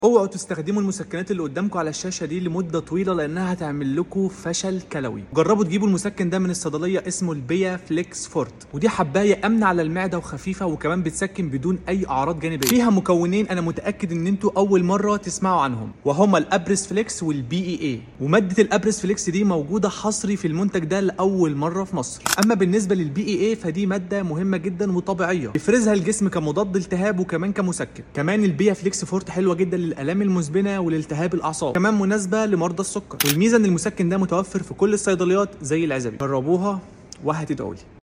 اوعوا تستخدموا المسكنات اللي قدامكم على الشاشه دي لمده طويله لانها هتعمل لكم فشل كلوي جربوا تجيبوا المسكن ده من الصيدليه اسمه البيا فليكس فورت ودي حبايه امنه على المعده وخفيفه وكمان بتسكن بدون اي اعراض جانبيه فيها مكونين انا متاكد ان انتوا اول مره تسمعوا عنهم وهما الابريس فليكس والبي اي اي وماده الابريس فليكس دي موجوده حصري في المنتج ده لاول مره في مصر اما بالنسبه للبي اي اي فدي ماده مهمه جدا وطبيعيه يفرزها الجسم كمضاد التهاب وكمان كمسكن كمان البيا فليكس فورت حلوه جدا للالام المزمنه والالتهاب الاعصاب كمان مناسبه لمرضى السكر والميزه ان المسكن ده متوفر في كل الصيدليات زي العزبي جربوها وهتدعوا لي